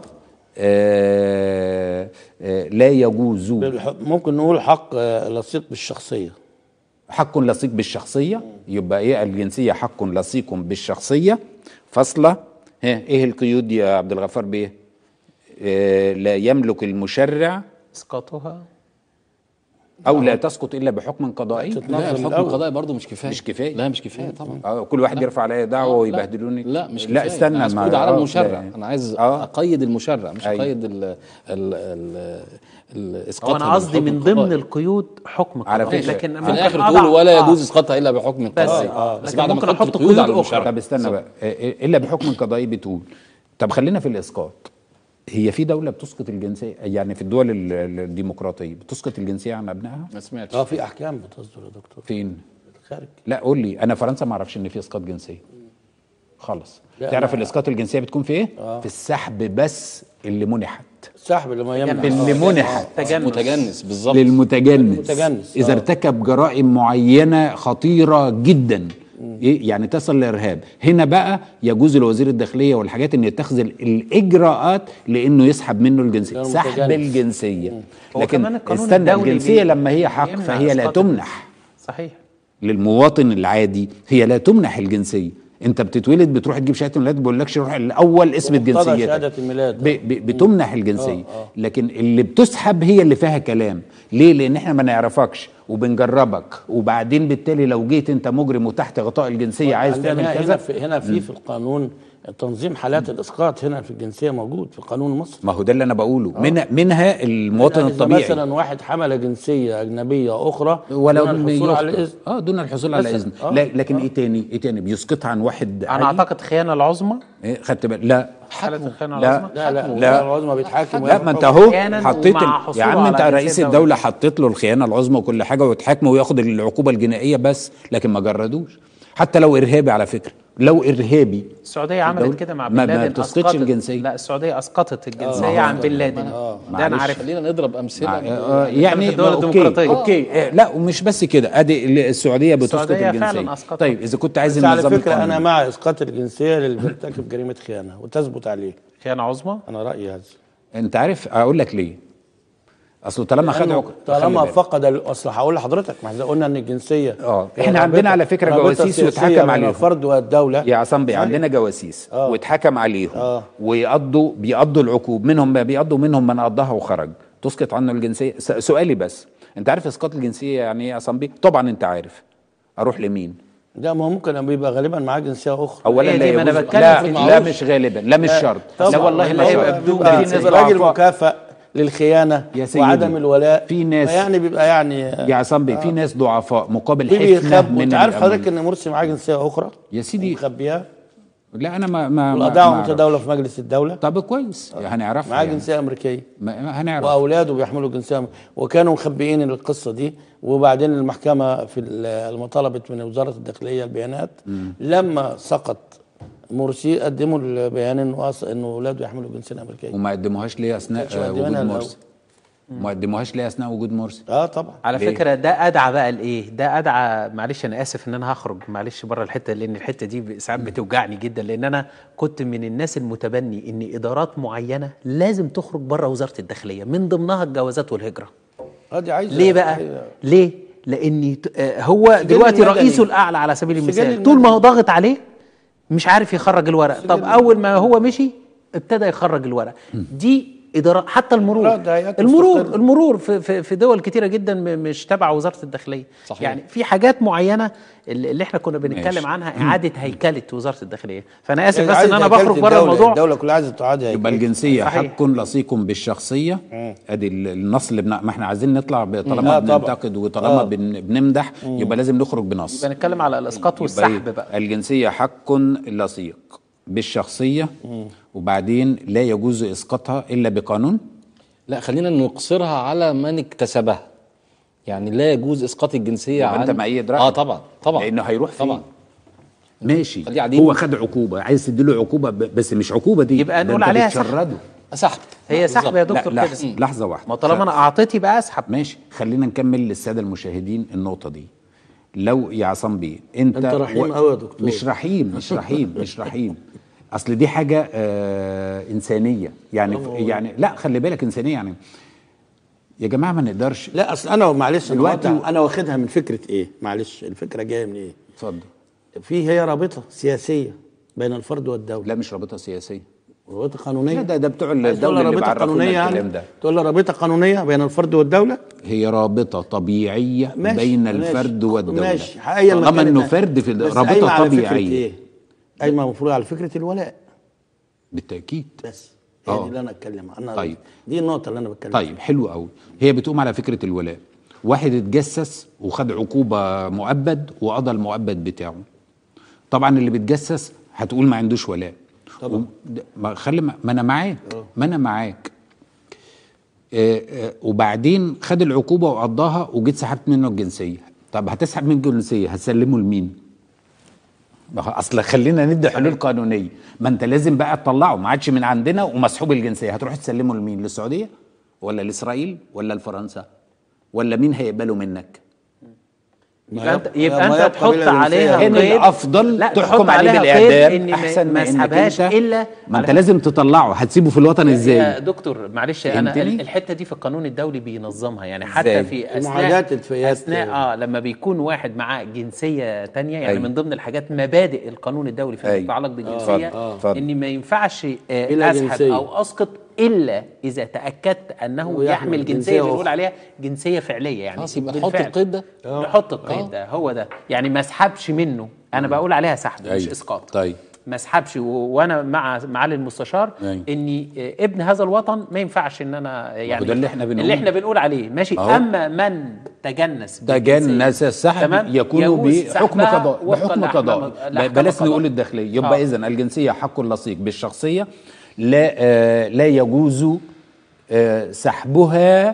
آه، آه، لا يجوز بالح- ممكن نقول حق آه، لصيق بالشخصيه حق لصيق بالشخصية يبقى ايه الجنسية حق لصيق بالشخصية فاصلة ها ايه القيود يا عبد الغفار بيه آه لا يملك المشرع اسقاطها او لا تسقط الا بحكم قضائي تتنظم لا الحكم الأول. القضائي برضه مش كفايه مش كفايه. لا مش كفايه طبعا اه كل واحد يرفع عليا دعوه لا. ويبهدلوني لا مش لا كفاية. استنى أنا عايز ما- أقيد على آه، المشرع لا. انا عايز آه. اقيد المشرع مش أيوة. اقيد ال ال ال الاسقاط هو انا قصدي من ضمن القيود حكم على قضائي فكرة، لكن في في ممكن الاخر أضع- تقول ولا آه. يجوز اسقاطها الا بحكم بس قضائي آه. بس لكن بعد ما ممكن تحط أحط القيود على قيود أخرى. المشرع طب استنى بقى آه، آه، الا بحكم قضائي بتقول طب خلينا في الاسقاط هي في دوله بتسقط الجنسيه يعني في الدول ال- ال- الديمقراطيه بتسقط الجنسيه عن ابنائها ما سمعتش اه في احكام بتصدر يا دكتور فين الخارج لا قول لي انا فرنسا ما اعرفش ان في اسقاط جنسيه خالص لا، تعرف أنا- الاسقاط الجنسيه بتكون في ايه في السحب بس اللي منحت السحب اللي ما يمنع في اللي آه. منحت تجنس متجنس بالظبط للمتجنس المتجنس، اذا آه. ارتكب جرائم معينه خطيره جدا إيه؟ يعني تصل لارهاب هنا بقى يجوز لوزير الداخليه والحاجات ان يتخذ ال- الاجراءات لانه يسحب منه الجنسيه لأنه سحب متجنس. الجنسيه هو لكن كمان القانون استنى الدولي الجنسيه بي- لما هي حق بيمنع فهي لا إسقاط تمنح صحيح للمواطن العادي هي لا تمنح الجنسيه انت بتتولد بتروح تجيب شهاده الميلاد بيقول لكش روح الاول اثبت بمقتضى جنسيتك شهادة الميلاد. ب ب بتمنح الجنسيه لكن اللي بتسحب هي اللي فيها كلام ليه لان احنا ما نعرفكش وبنجربك وبعدين بالتالي لو جيت انت مجرم وتحت غطاء الجنسيه عايز عندنا تعمل هنا كذا في هنا في في القانون تنظيم حالات الاسقاط هنا في الجنسيه موجود في قانون مصر ما هو ده اللي انا بقوله من منها المواطن يعني إذا الطبيعي مثلا واحد حمل جنسيه اجنبيه اخرى ولو دون الحصول على يخطئ. الاذن اه دون الحصول على مثلاً. اذن آه. لا لكن ايه تاني ايه تاني بيسقطها عن واحد انا عادي اعتقد خيانه العظمى إيه خدت بالك لا حاله الخيانه لا. العظمى لا لا لا. العظمى بيتحاكم لا ما انت اهو أحياناً حطيت ومع ال- حصوله يا عم على انت جنسية رئيس دولية. الدوله حطيت له الخيانه العظمى وكل حاجه ويتحاكم وياخد العقوبه الجنائيه بس لكن ما جردوش حتى لو ارهابي على فكره لو ارهابي السعوديه عملت الدولة كده مع ما- بن ما لادن بتسقطش أسقطت- الجنسية. لا السعوديه اسقطت الجنسيه آه. عن بن لادن ده انا معلش. عارف خلينا نضرب امثله مع- من- آه، يعني في الدول اوكي الديمقراطية. اوكي آه، لا ومش بس كده ادي ال- السعوديه بتسقط السعودية فعلاً الجنسيه أسقطت. طيب اذا كنت عايز بس على النظام فكره انا القانوني. مع اسقاط الجنسيه للي بيرتكب جريمه خيانه وتثبت عليه خيانه عظمى انا رايي هذا انت عارف اقول لك ليه اصله طالما خد لأنه عقوبة- طالما خلي بالك. فقد ال- اصل هقول لحضرتك ما احنا قلنا ان الجنسيه اه هي احنا عندنا رابطة- على فكره رابطة جواسيس سياسية واتحكم بين عليهم الفرد والدوله يا عصام بيه صحيح. عندنا جواسيس آه. واتحكم عليهم آه. ويقضوا بيقضوا العقوب منهم ما بيقضوا منهم من قضاها وخرج تسقط عنه الجنسيه س- سؤالي بس انت عارف اسقاط الجنسيه يعني ايه يا عصام بيه طبعا انت عارف اروح لمين ده ما هو ممكن بيبقى غالبا معاه جنسيه اخرى اولا هي لا دي ما أنا يجوز بتكلم لا, في لا المعروف. مش غالبا لا مش شرط لا طبعاً. والله اللي ما هيبقى شرط. بدون بيبقى جنسية. الراجل مكافأ للخيانه يا سيدي. وعدم الولاء في ناس- يعني بيبقى يعني يا عصام بيه في ناس ضعفاء مقابل في حفنه بيخبوا من انت عارف الأموال. حضرتك ان مرسي معاه جنسيه اخرى يا سيدي مخبيها لا انا ما ما ما- والقضاء ما أعرف. متداوله في مجلس الدوله طب كويس هنعرفها معاه يعني. جنسيه امريكيه ما ما هنعرف واولاده بيحملوا جنسيه أم- وكانوا مخبيين القصه دي وبعدين المحكمه في ال- لما طلبت من وزاره الداخليه البيانات لما سقط مرسي قدموا البيان انه أص- انه اولاده يحملوا جنسيه امريكيه وما قدموهاش ليه اثناء كانش آه، مقدمينها وجود الأول. مرسي ما قدموهاش ليه اثناء وجود مرسي اه طبعا على ليه؟ فكره ده ادعى بقى لايه ده ادعى معلش انا اسف ان انا هخرج معلش بره الحته لان الحته دي ب- ساعات بتوجعني جدا لان انا كنت من الناس المتبني ان ادارات معينه لازم تخرج بره وزاره الداخليه من ضمنها الجوازات والهجره اه دي عايزه ليه بقى ليه لان ت- آه، هو دلوقتي المدني. رئيسه الاعلى على سبيل السجل المثال طول ما المدني. هو ضاغط عليه مش عارف يخرج الورق طب اول ما هو مشي ابتدى يخرج الورق دي اداره حتى لا، المرور ده هيئات المرور مستقلة. المرور في, في, في دول كتيره جدا م- مش تبع وزاره الداخليه صحيح. يعني في حاجات معينه اللي اللي احنا كنا بنتكلم ماشي. عنها اعاده هيكله وزاره الداخليه فانا اسف يعني بس ان عايزة انا هيكلة بخرج بره الدولة. الموضوع الدوله كلها عايزه تعاد يبقى هيكلة. الجنسيه صحيح. حق لصيق بالشخصيه ادي ال- النص اللي بنا... ما احنا عايزين نطلع ب- طالما آه، طبعا. بننتقد وطالما آه. بن... بنمدح يبقى لازم نخرج بنص يبقى نتكلم على الاسقاط يبقى والسحب إيه؟ بقى الجنسيه حق لصيق بالشخصيه وبعدين لا يجوز اسقاطها الا بقانون لا خلينا نقصرها على من اكتسبها يعني لا يجوز اسقاط الجنسيه يبقى عن أنت مأيد رأيك. اه طبعا طبعا لانه هيروح فين طبعا ماشي خليه عديم. هو خد عقوبه عايز تديله عقوبه ب... بس مش عقوبه دي يبقى ده نقول أنت عليها سحب. بتشرده. سحب هي سحب يا لا دكتور لحظه كده لحظه واحده ما طالما انا اعطيت يبقى اسحب ماشي خلينا نكمل للساده المشاهدين النقطه دي لو يا عصام بيه انت أنت رحيم أوي يا دكتور. مش رحيم مش رحيم مش رحيم اصل دي حاجه آه انسانيه يعني يعني لا خلي بالك انسانيه يعني يا جماعه ما نقدرش لا اصل انا معلش دلوقتي- دلوقتي انا واخدها من فكره ايه معلش الفكره جايه من ايه اتفضل في هي رابطه سياسيه بين الفرد والدوله لا مش رابطه سياسيه رابطه قانونيه لا ده ده بتوع عايز تقول الدوله اللي رابطه بيعرفونا قانونيه الكلام يعني ده تقول لي رابطه قانونيه بين الفرد والدوله هي رابطه طبيعيه ماشي، بين ماشي. الفرد والدوله ماشي أيا ما طالما كانت- انه فرد في بس قايمة رابطه على فكرة طبيعيه ايه؟ قايمه المفروض على فكره الولاء بالتاكيد بس هي آه. دي اللي انا اتكلم عنها طيب. دي النقطه اللي انا بتكلم طيب حلو قوي هي بتقوم على فكره الولاء واحد اتجسس وخد عقوبه مؤبد وقضى المؤبد بتاعه طبعا اللي بيتجسس هتقول ما عندوش ولاء طبعا. و- ما خلي ما ما انا معاك ما انا معاك آه، آه، وبعدين خد العقوبه وقضاها وجيت سحبت منه الجنسيه طب هتسحب منه الجنسيه هتسلمه لمين ما هو اصل خلينا ندي حلول قانونيه ما انت لازم بقى تطلعه ما عادش من عندنا ومسحوب الجنسيه هتروح تسلمه لمين للسعوديه ولا لاسرائيل ولا لفرنسا ولا مين هيقبله منك يبقى انت ما يبقى يبقى انت تحط قبيلة عليها جنسية. هنا قيد الافضل لا تحكم تحط عليه عليها قيد بالاعدام ان احسن ما ما انك اسحبهاش انت الا ما انت على- لازم تطلعه هتسيبه في الوطن يا ازاي دكتور معلش انا فهمتني؟ ال- الحته دي في القانون الدولي بينظمها يعني حتى إزاي؟ في المعادات اثناء الفئات- اثناء اه لما بيكون واحد معاه جنسيه تانية يعني أيوة. من ضمن الحاجات مبادئ القانون الدولي فيما أيوة. يتعلق بالجنسيه اتفضل، آه. اتفضل. ان ما ينفعش آه بلا اسحب جنسية. او اسقط الا اذا تاكدت انه ويحمل يحمل جنسية جنسيه بنقول أخرى. عليها جنسيه فعليه يعني خلاص يبقى بالفعل. نحط القيد ده نحط القيد ده هو ده يعني ما اسحبش منه انا بقول عليها سحب مش أيوة. اسقاط طيب ما اسحبش و- وانا مع معالي المستشار أيوة. اني آه، ابن هذا الوطن ما ينفعش ان انا يعني ده اللي إحنا بنقول. اللي احنا بنقول عليه ماشي أهو. اما من تجنس بالجنسية، تجنس السحب تمام؟ يكون يجوز بحكم سحبها قضائي وفقاً بحكم لأحكام- قضائي لأحكام بلاش القضاء. نقول الداخليه يبقى آه. اذا الجنسيه حق لصيق بالشخصيه لا آه لا يجوز آه سحبها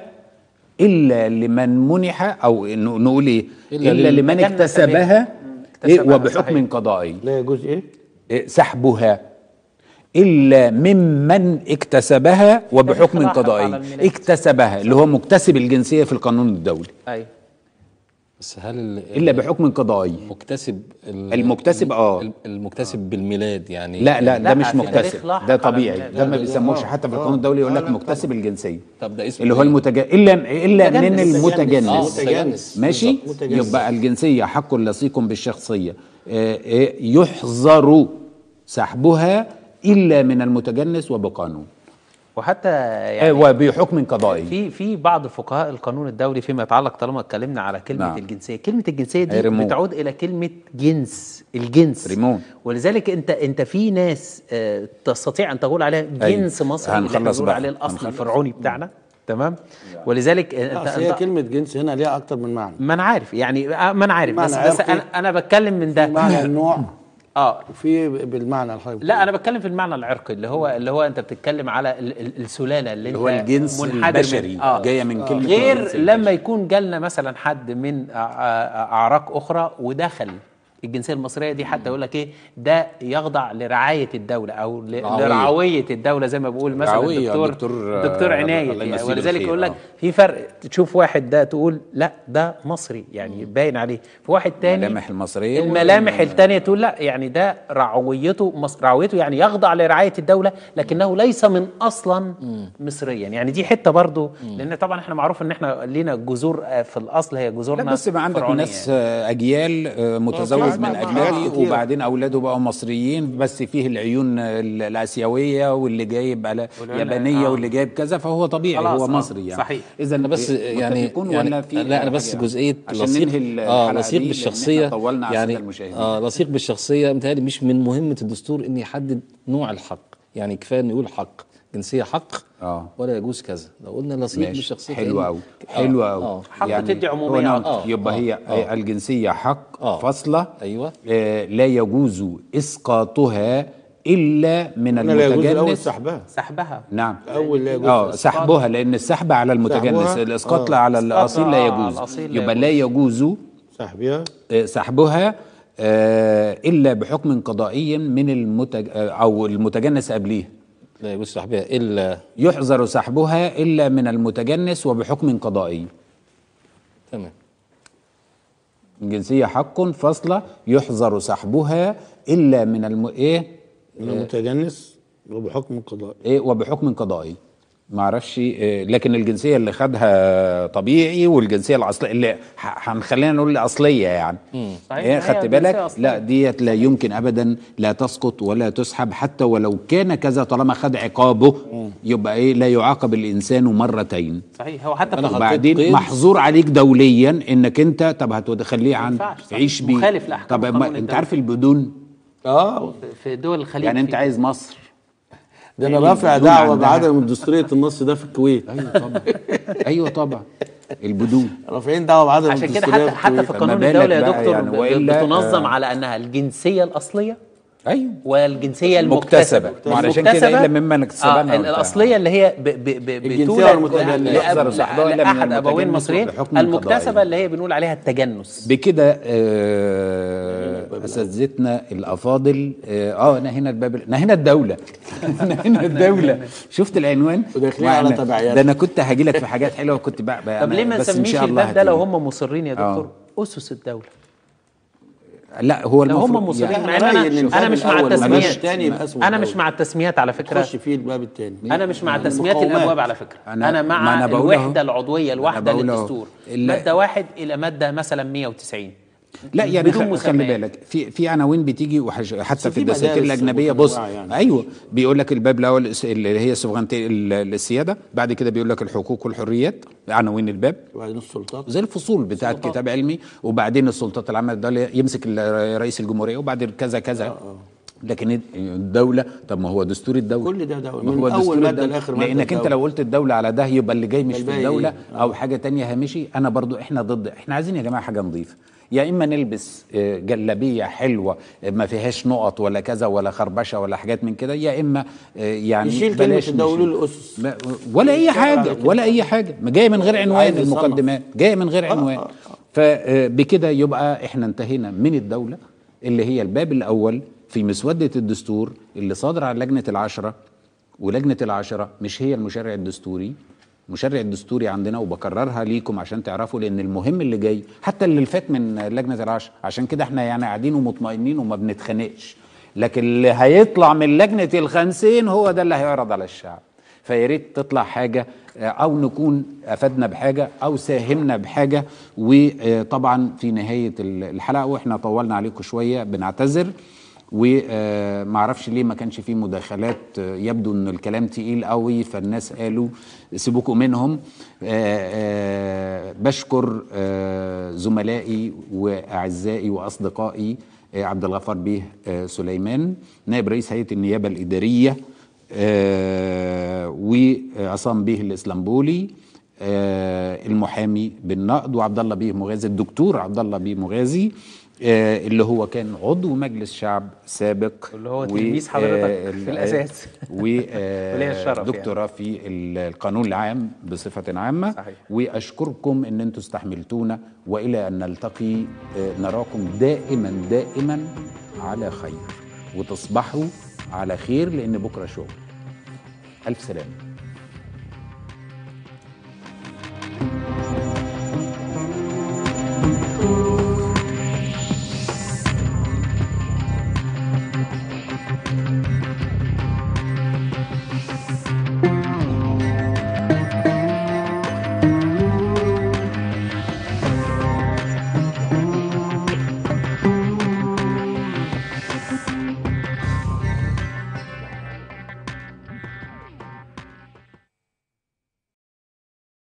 الا لمن منح او ن- نقول ايه إلا الا لل- لمن تجنس اكتسبها به. إيه اكتسبها، وبحكم صحيح. قضائي لا يجوز ايه؟ إيه، سحبها الا ممن اكتسبها وبحكم خلاف على قضائي الميلاد. اكتسبها اللي هو مكتسب الجنسيه في القانون الدولي ايوه بس هل ال- الا بحكم قضائي المكتسب ال- المكتسب، آه. ال- المكتسب بالميلاد يعني لا لا ده لا، مش في تاريخ مكتسب لاحق ده على طبيعي الميلاد. ده ما ده- بيسموش آه، حتى في آه. القانون الدولي يقول آه، لك لا، مكتسب الجنسيه طب ده اسمه اللي هو إيه؟ المتج... الا الا من متجنس. المتجنس آه، متجنس. متجنس. ماشي متجنس. يبقى الجنسيه حق لصيق بالشخصيه آه، آه، يحظر سحبها الا من المتجنس وبقانون وحتى آه، يعني وبحكم قضائي في في بعض فقهاء القانون الدولي فيما يتعلق طالما اتكلمنا على كلمه نعم. الجنسيه كلمه الجنسيه دي هي ريمون. بتعود الى كلمه جنس الجنس ريمون. ولذلك انت انت في ناس آه، تستطيع ان تقول عليها جنس أيوة. مصري اللي احنا هنخلص بنقول بقى. عليه الاصل هنخلص. الفرعوني بتاعنا تمام ولذلك انت, أصل هي انت كلمه جنس هنا ليها اكتر من معنى ما انا عارف يعني آه، ما انا عارف بس معنى بس عرقي. انا انا بتكلم من ده معنى النوع اه وفي بالمعنى الحرفي لا انا بتكلم في المعنى العرقي اللي هو اللي هو انت بتتكلم على ال- ال- السلاله اللي اللي انت هو الجنس منحدر البشري منه. جايه من كلمه غير الجنس لما البشري. يكون جالنا مثلا حد من أع- أع- اعراق اخرى ودخل الجنسيه المصريه دي حتى يقول لك ايه ده يخضع لرعايه الدوله او ل- رعوية. لرعويه الدوله زي ما بيقول مثلا رعوية، الدكتور دكتور- دكتور آه، عنايه الله يعني يمسيه ولذلك بالخير، يقول لك آه. في فرق تشوف واحد ده تقول لا ده مصري يعني باين عليه في واحد تاني الملامح المصرية الملامح وال- التانية تقول لا يعني ده رعويته مص- رعويته يعني يخضع لرعاية الدولة لكنه ليس من أصلا مصريا يعني دي حتة برضو لأن طبعا احنا معروف ان احنا لينا جذور آه، في الأصل هي لا جذورنا بس بقى عندك فرعونية ناس آه، اجيال آه، متزوج في من حاجات اجنبي كتيرة. وبعدين اولاده بقوا مصريين بس فيه العيون ال- الاسيويه واللي جايب على والعيون- يابانيه آه. واللي جايب كذا فهو طبيعي خلاص، هو آه، مصري يعني صحيح. اذا انا بس يعني, متفقون يعني ولا في لا انا بس حاجة؟ جزئيه عشان لصيق ننهي اه الحلقة لصيق دي، لأن بالشخصيه إحنا طولنا على يعني السادة المشاهدين. اه لصيق بالشخصيه متهيألي مش من مهمه الدستور ان يحدد نوع الحق يعني كفايه انه يقول حق جنسيه حق آه. ولا يجوز كذا لو قلنا لصيق ماشي بالشخصيه حلو كأن- قوي آه، حلو قوي آه. حق تدي عمومية هو نعم، على الأرض. يبقى آه، هي آه. الجنسيه حق آه. فاصله أيوة. آه لا يجوز اسقاطها الا من هنا لا يجوز الاول المتجنس سحبها سحبها نعم اول لا يجوز اه إسقاط. سحبها لان السحب على المتجنس سحبها، الاسقاط آه. على إسقاط الاصيل لا على يجوز الأصيل لا يبقى لا يجوز سحبها آه، سحبها آه، الا بحكم قضائي من المتج... آه، او المتجنس قبليه لا يجوز سحبها الا يحظر سحبها الا من المتجنس وبحكم قضائي تمام الجنسيه حق فاصله يحظر سحبها الا من الم... ايه من المتجنس وبحكم القضاء ايه وبحكم قضائي ما اعرفش آه، لكن الجنسيه اللي خدها طبيعي والجنسيه الاصليه اللي ح- هنخلينا نقول الاصليه يعني صحيح، إيه هي خدت جنسية بالك أصلية. لا ديت لا يمكن ابدا لا تسقط ولا تسحب حتى ولو كان كذا طالما خد عقابه يبقى ايه لا يعاقب الانسان مرتين صحيح هو حتى أنا في- حطيت وبعدين قيد. محظور عليك دوليا انك انت طب هتخليه عن ينفعش، صحيح. عيش بيه مخالف لأحكام طب القانون ما انت الدولي. عارف البدون اه في دول الخليج يعني انت في- عايز مصر ده انا يعني رافع البدون دعوه عندها- بعدم دستوريه النص ده في الكويت ايوه طبعا ايوه طبعا البدون رافعين دعوه بعدم عشان كده الدستوريه حتى حتى في فما قانون بالك الدوله يا بقى دكتور يعني ب- وإلا، بتنظم آه. على انها الجنسيه الاصليه ايوه والجنسيه مكتسبة. المكتسبه وعلشان كده المكتسبة، إلا ممن اكتسبنها آه وبتاع. الاصليه اللي هي ب ب ب الجنسية بتولد والمتجنس. لأب- يحذر صاحبها إلا من لاحد ابوين المتجنس مصريين بحكم المكتسبه قضائي. اللي هي بنقول عليها التجنس بكده آه، اساتذتنا الافاضل اه آه، نهينا الباب نهينا الدوله نهينا الدوله شفت العنوان وداخلين على وإحنا- تبعيات. ده انا كنت هاجي لك في حاجات حلوه وكنت بقى بقى طب ليه ما بس إن نسميش شاء الله الباب ده لو هتيجي. هم مصرين يا دكتور اسس الدوله لا هو لو هم المفروض مصرين يعني مع ان رأيي إن انا الباب انا مش مع الأول ملوش التسميات تاني يبقى اسمه انا مش الدولة. مع التسميات على فكره تخش فيه الباب الثاني انا مش مع يعني تسميات المقاومات. الابواب على فكره أنا- انا, أنا ما مع أنا بقول أهو. الوحده العضويه الواحده بقول أهو. للدستور ال- ماده واحد الى ماده مثلا 190 لا يعني بدون خ- خلي مسميات. بالك في في عناوين بتيجي وحش حتى في في الدساتير مدارس الاجنبيه بص متنوعة يعني. ايوه بيقول لك الباب الاول الس- اللي هي سوفرانتي السياده بعد كده بيقول لك الحقوق والحريات عناوين الباب وبعدين السلطات زي الفصول بتاعت كتاب علمي وبعدين السلطات العامه الدوليه يمسك ال- رئيس الجمهوريه وبعدين كذا كذا لكن الدوله طب ما هو دستور الدوله كل ده دولة. ما من هو أول دستور مادة الدولة. لآخر مادة لانك انت الدولة. لو قلت الدوله على ده يبقى اللي جاي مش في الباقي الدوله إيه؟ او حاجه تانية هامشي انا برضو احنا ضد احنا عايزين يا جماعه حاجه نظيفه يا اما نلبس آه، جلابيه حلوه آه، ما فيهاش نقط ولا كذا ولا خربشه ولا حاجات من كده يا اما آه، يعني يشيل كلمة بلاش الدولة نشيل. الأسس. ما- ولا اي حاجه ولا اي حاجه ما جايه من غير عنوان عايز يصنف. المقدمات جايه من غير عنوان آه. فبكده يبقى احنا انتهينا من الدوله اللي هي الباب الاول في مسوده الدستور اللي صادر عن لجنه العشره ولجنه العشره مش هي المشرع الدستوري المشرع الدستوري عندنا وبكررها ليكم عشان تعرفوا لان المهم اللي جاي حتى اللي فات من لجنه العشره عشان كده احنا يعني قاعدين ومطمئنين وما بنتخانقش لكن اللي هيطلع من لجنه الخمسين هو ده اللي هيعرض على الشعب فيا ريت تطلع حاجه آه، او نكون افدنا بحاجه او ساهمنا بحاجه وطبعا في نهايه الحلقه واحنا طولنا عليكم شويه بنعتذر ومعرفش ليه ما كانش فيه مداخلات آه، يبدو ان الكلام تقيل قوي فالناس قالوا سيبوكم منهم آه، آه، بشكر آه، زملائي واعزائي واصدقائي آه، عبد الغفار بيه آه، سليمان نائب رئيس هيئه النيابه الاداريه آه، وعصام بيه الاسلامبولي آه، المحامي بالنقد وعبد الله بيه مغازي الدكتور عبد الله بيه مغازي آه، اللي هو كان عضو مجلس شعب سابق اللي هو و- تلميذ حضرتك آه، في الأساس. وليه الشرف يعني. ودكتوراه في القانون العام بصفة عامة صحيح. وأشكركم أن أنتم استحملتونا وإلى أن نلتقي آه، نراكم دائما دائما على خير وتصبحوا على خير لأن بكرة شغل ألف سلامة